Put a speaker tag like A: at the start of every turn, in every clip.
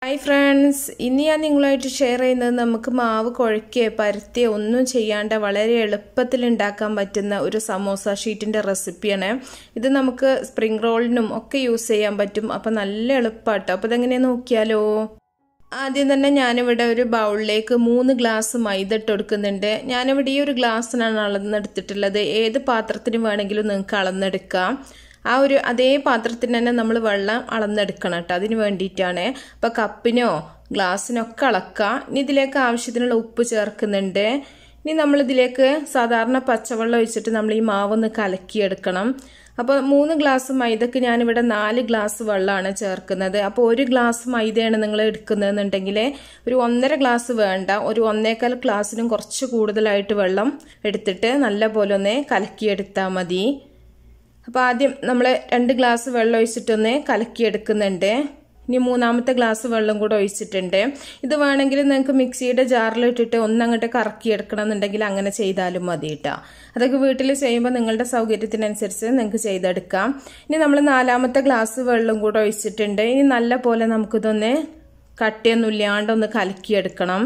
A: hi friends ഇന്ന് ഞാൻ നിങ്ങളുമായിട്ട് ഷെയർ ചെയ്യുന്നത് നമുക്ക് മാവ് കുഴയ്ക്കുകയോ പരത്തുകയോ ഒന്നും ചെയ്യാണ്ട് വളരെ എളുപ്പത്തിൽ ഉണ്ടാക്കാൻ പറ്റുന്ന ഒരു സമോസ ഷീറ്റിൻ്റെ റെസിപ്പിയാണ് ഇത് നമുക്ക് സ്പ്രിംഗ് റോളിനും ഒക്കെ യൂസ് ചെയ്യാൻ പറ്റും അപ്പം നല്ല എളുപ്പമാട്ടോ അപ്പോൾ ഇതെങ്ങനെയാണെന്ന് നോക്കിയാലോ ആദ്യം തന്നെ ഞാനിവിടെ ഒരു ബൗളിലേക്ക് മൂന്ന് ഗ്ലാസ് മൈദ ഇട്ട് കൊടുക്കുന്നുണ്ട് ഞാനിവിടെ ഈ ഒരു ഗ്ലാസ്സിനാണ് അളന്നെടുത്തിട്ടുള്ളത് ഏത് പാത്രത്തിന് വേണമെങ്കിലും നിങ്ങൾക്ക് അളന്നെടുക്കാം ആ ഒരു അതേ പാത്രത്തിന് തന്നെ നമ്മൾ വെള്ളം അളന്നെടുക്കണം കേട്ടോ അതിന് വേണ്ടിയിട്ടാണ് അപ്പോൾ കപ്പിനോ ഗ്ലാസ്സിനൊക്കെ അളക്കാം ഇനി ഇതിലേക്ക് ആവശ്യത്തിനുള്ള ഉപ്പ് ചേർക്കുന്നുണ്ട് ഇനി നമ്മളിതിലേക്ക് സാധാരണ പച്ചവെള്ളം ഒഴിച്ചിട്ട് നമ്മൾ ഈ മാവൊന്ന് കലക്കിയെടുക്കണം അപ്പോൾ മൂന്ന് ഗ്ലാസ് മൈദക്ക് ഞാനിവിടെ നാല് ഗ്ലാസ് വെള്ളമാണ് ചേർക്കുന്നത് അപ്പോൾ ഒരു ഗ്ലാസ് മൈദയാണ് നിങ്ങൾ എടുക്കുന്നതെന്നുണ്ടെങ്കിൽ ഒരു ഒന്നര ഗ്ലാസ് വേണ്ട ഒരു ഒന്നേക്കാൽ ഗ്ലാസ്സിനും കുറച്ച് കൂടുതലായിട്ട് വെള്ളം എടുത്തിട്ട് നല്ല പോലെ ഒന്ന് കലക്കിയെടുത്താൽ മതി അപ്പോൾ ആദ്യം നമ്മൾ രണ്ട് ഗ്ലാസ് വെള്ളം ഒഴിച്ചിട്ടൊന്ന് കലക്കിയെടുക്കുന്നുണ്ട് ഇനി മൂന്നാമത്തെ ഗ്ലാസ് വെള്ളം കൂടെ ഒഴിച്ചിട്ടുണ്ട് ഇത് വേണമെങ്കിൽ നിങ്ങൾക്ക് മിക്സിയുടെ ജാറിലിട്ടിട്ട് ഒന്നങ്ങോട്ട് കറക്കിയെടുക്കണം എന്നുണ്ടെങ്കിൽ അങ്ങനെ ചെയ്താലും മതി കേട്ടോ അതൊക്കെ വീട്ടിൽ ചെയ്യുമ്പോൾ നിങ്ങളുടെ സൗകര്യത്തിനനുസരിച്ച് നിങ്ങൾക്ക് ചെയ്തെടുക്കാം ഇനി നമ്മൾ നാലാമത്തെ ഗ്ലാസ് വെള്ളം കൂടെ ഒഴിച്ചിട്ടുണ്ട് ഇനി നല്ല പോലെ നമുക്കിതൊന്ന് കട്ടിയൊന്നും ഇല്ലാണ്ടൊന്ന് കലക്കിയെടുക്കണം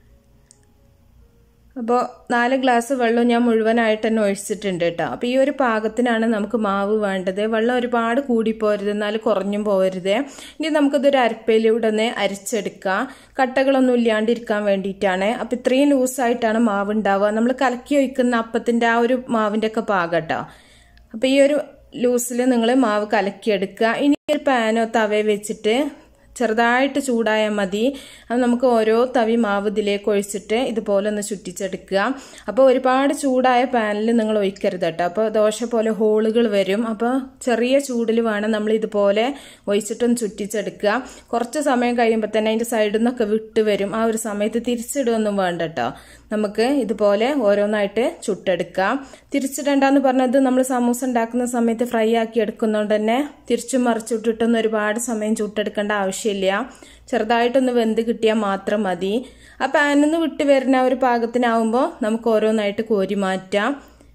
A: അപ്പോൾ നാല് ഗ്ലാസ് വെള്ളം ഞാൻ മുഴുവനായിട്ട് തന്നെ ഒഴിച്ചിട്ടുണ്ട് കേട്ടോ അപ്പോൾ ഈ ഒരു പാകത്തിനാണ് നമുക്ക് മാവ് വേണ്ടത് വെള്ളം ഒരുപാട് കൂടിപ്പോരുത് എന്നാൽ കുറഞ്ഞും പോരുത് ഇനി നമുക്കിതൊരു അരപ്പയിലൂടെ ഒന്ന് അരിച്ചെടുക്കാം കട്ടകളൊന്നും ഇല്ലാണ്ടിരിക്കാൻ വേണ്ടിയിട്ടാണ് അപ്പോൾ ഇത്രയും ലൂസായിട്ടാണ് മാവ് ഉണ്ടാവുക നമ്മൾ കലക്കി ഒഴിക്കുന്ന അപ്പത്തിൻ്റെ ആ ഒരു മാവിൻ്റെ ഒക്കെ പാകം കേട്ടോ അപ്പോൾ ഈ ഒരു ലൂസിൽ നിങ്ങൾ മാവ് കലക്കിയെടുക്കുക ഇനി ഒരു പാനോ തവയോ വെച്ചിട്ട് ചെറുതായിട്ട് ചൂടായാൽ മതി അത് നമുക്ക് ഓരോ തവി മാവ് ഇതിലേക്ക് ഒഴിച്ചിട്ട് ഇതുപോലെ ഒന്ന് ചുറ്റിച്ചെടുക്കുക അപ്പോൾ ഒരുപാട് ചൂടായ പാനിൽ നിങ്ങൾ ഒഴിക്കരുത് കേട്ടോ അപ്പോൾ ദോശ പോലെ ഹോളുകൾ വരും അപ്പോൾ ചെറിയ ചൂടിൽ വേണം നമ്മൾ ഇതുപോലെ ഒഴിച്ചിട്ടൊന്ന് ചുറ്റിച്ചെടുക്കുക കുറച്ച് സമയം കഴിയുമ്പോൾ തന്നെ അതിൻ്റെ സൈഡിൽ നിന്നൊക്കെ വിട്ട് വരും ആ ഒരു സമയത്ത് തിരിച്ചിടുകയൊന്നും വേണ്ട കേട്ടോ നമുക്ക് ഇതുപോലെ ഓരോന്നായിട്ട് ചുട്ടെടുക്കാം തിരിച്ചിടണ്ടെന്ന് പറഞ്ഞത് നമ്മൾ സമൂസ ഉണ്ടാക്കുന്ന സമയത്ത് ഫ്രൈ ആക്കി എടുക്കുന്നതുകൊണ്ട് തന്നെ തിരിച്ചും മറിച്ചിട്ടിട്ടൊന്നും ഒരുപാട് സമയം ചുട്ടെടുക്കേണ്ട ആവശ്യമില്ല ചെറുതായിട്ടൊന്ന് വെന്ത് കിട്ടിയാൽ മാത്രം മതി ആ പാനിൽ നിന്ന് വിട്ട് വരുന്ന ഒരു പാകത്തിനാവുമ്പോൾ നമുക്ക് ഓരോന്നായിട്ട് കോരി മാറ്റാം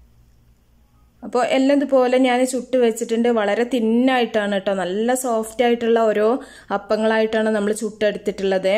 A: അപ്പോൾ എല്ലാം ഇതുപോലെ ഞാൻ ചുട്ട് വെച്ചിട്ടുണ്ട് വളരെ തിന്നായിട്ടാണ് കേട്ടോ നല്ല സോഫ്റ്റ് ആയിട്ടുള്ള ഓരോ അപ്പങ്ങളായിട്ടാണ് നമ്മൾ ചുട്ടെടുത്തിട്ടുള്ളത്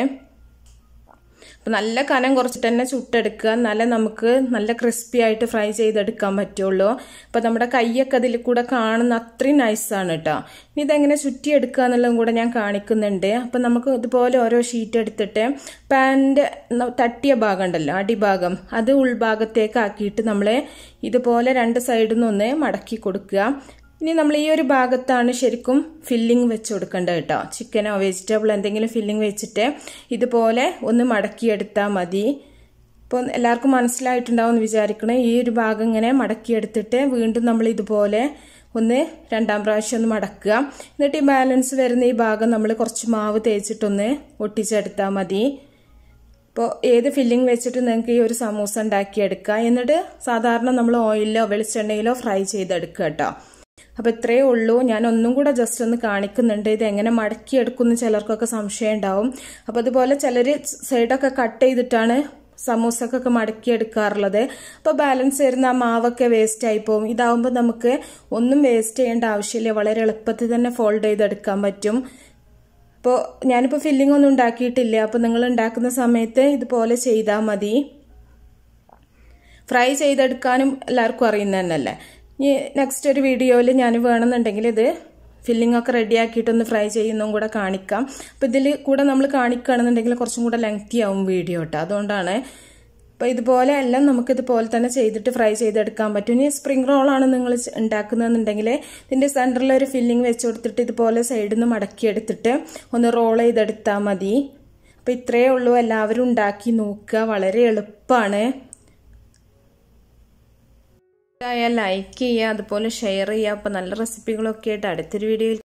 A: അപ്പം നല്ല കനം കുറച്ചിട്ട് തന്നെ ചുട്ടെടുക്കുക എന്നാലേ നമുക്ക് നല്ല ക്രിസ്പി ആയിട്ട് ഫ്രൈ ചെയ്തെടുക്കാൻ പറ്റുള്ളൂ അപ്പം നമ്മുടെ കൈയൊക്കെ അതിൽ കൂടെ കാണുന്ന അത്രയും നൈസാണ് കേട്ടോ ഇനി ഇതെങ്ങനെ ചുറ്റിയെടുക്കുക എന്നുള്ളതും കൂടെ ഞാൻ കാണിക്കുന്നുണ്ട് അപ്പം നമുക്ക് ഇതുപോലെ ഓരോ ഷീറ്റ് എടുത്തിട്ട് പാനിൻ്റെ തട്ടിയ ഭാഗം ഉണ്ടല്ലോ അടിഭാഗം അത് ഉൾഭാഗത്തേക്ക് ആക്കിയിട്ട് നമ്മൾ ഇതുപോലെ രണ്ട് സൈഡിൽ നിന്നൊന്ന് മടക്കി കൊടുക്കുക ഇനി നമ്മൾ ഈ ഒരു ഭാഗത്താണ് ശരിക്കും ഫില്ലിംഗ് വെച്ച് കൊടുക്കേണ്ടത് കേട്ടോ ചിക്കനോ വെജിറ്റബിൾ എന്തെങ്കിലും ഫില്ലിംഗ് വെച്ചിട്ട് ഇതുപോലെ ഒന്ന് മടക്കിയെടുത്താൽ മതി ഇപ്പോൾ എല്ലാവർക്കും മനസ്സിലായിട്ടുണ്ടാവും എന്ന് വിചാരിക്കണേ ഈ ഒരു ഭാഗം ഇങ്ങനെ മടക്കിയെടുത്തിട്ട് വീണ്ടും നമ്മൾ ഇതുപോലെ ഒന്ന് രണ്ടാം പ്രാവശ്യം ഒന്ന് മടക്കുക എന്നിട്ട് ഈ ബാലൻസ് വരുന്ന ഈ ഭാഗം നമ്മൾ കുറച്ച് മാവ് തേച്ചിട്ടൊന്ന് ഒട്ടിച്ചെടുത്താൽ മതി ഇപ്പോൾ ഏത് ഫില്ലിംഗ് വെച്ചിട്ട് നിങ്ങൾക്ക് ഈ ഒരു സമൂസ ഉണ്ടാക്കിയെടുക്കുക എന്നിട്ട് സാധാരണ നമ്മൾ ഓയിലിലോ വെളിച്ചെണ്ണയിലോ ഫ്രൈ ചെയ്തെടുക്കുക കേട്ടോ അപ്പോൾ ഇത്രയേ ഉള്ളൂ ഞാൻ ഒന്നും കൂടെ ജസ്റ്റ് ഒന്ന് കാണിക്കുന്നുണ്ട് ഇത് എങ്ങനെ മടക്കിയെടുക്കുന്ന ചിലർക്കൊക്കെ സംശയം ഉണ്ടാവും അപ്പോൾ അതുപോലെ ചിലർ സൈഡൊക്കെ കട്ട് ചെയ്തിട്ടാണ് സമൂസക്കൊക്കെ മടക്കിയെടുക്കാറുള്ളത് അപ്പോൾ ബാലൻസ് വരുന്ന ആ മാവൊക്കെ വേസ്റ്റ് ആയി പോകും ഇതാവുമ്പോൾ നമുക്ക് ഒന്നും വേസ്റ്റ് ചെയ്യേണ്ട ആവശ്യമില്ല വളരെ എളുപ്പത്തിൽ തന്നെ ഫോൾഡ് ചെയ്തെടുക്കാൻ പറ്റും അപ്പോൾ ഞാനിപ്പോൾ ഫില്ലിംഗ് ഒന്നും ഉണ്ടാക്കിയിട്ടില്ല അപ്പോൾ നിങ്ങൾ ഉണ്ടാക്കുന്ന സമയത്ത് ഇതുപോലെ ചെയ്താൽ മതി ഫ്രൈ ചെയ്തെടുക്കാനും എല്ലാവർക്കും അറിയുന്ന തന്നെയല്ലേ ഇനി നെക്സ്റ്റ് ഒരു വീഡിയോയിൽ ഞാൻ വേണമെന്നുണ്ടെങ്കിൽ ഇത് ഫില്ലിംഗ് ഒക്കെ റെഡി ആക്കിയിട്ടൊന്ന് ഫ്രൈ ചെയ്യുന്നതും കൂടെ കാണിക്കാം അപ്പോൾ ഇതിൽ കൂടെ നമ്മൾ കാണിക്കുകയാണെന്നുണ്ടെങ്കിൽ കുറച്ചും കൂടെ ലെങ്തി ആവും വീഡിയോ കേട്ടോ അതുകൊണ്ടാണ് അപ്പോൾ ഇതുപോലെ എല്ലാം നമുക്ക് ഇതുപോലെ തന്നെ ചെയ്തിട്ട് ഫ്രൈ ചെയ്തെടുക്കാൻ പറ്റും ഇനി സ്പ്രിംഗ് റോളാണ് നിങ്ങൾ ഉണ്ടാക്കുന്നതെന്നുണ്ടെങ്കിൽ ഇതിൻ്റെ സെൻറ്ററിൽ ഒരു ഫില്ലിംഗ് വെച്ച് കൊടുത്തിട്ട് ഇതുപോലെ സൈഡിൽ നിന്ന് മടക്കിയെടുത്തിട്ട് ഒന്ന് റോൾ ചെയ്തെടുത്താൽ മതി അപ്പോൾ ഇത്രയേ ഉള്ളൂ എല്ലാവരും ഉണ്ടാക്കി നോക്കുക വളരെ എളുപ്പമാണ് ഇഷ്ടമായാൽ ലൈക്ക് ചെയ്യുക അതുപോലെ ഷെയർ ചെയ്യുക അപ്പോൾ നല്ല റെസിപ്പികളൊക്കെ ആയിട്ട് അടുത്തൊരു വീഡിയോയിൽ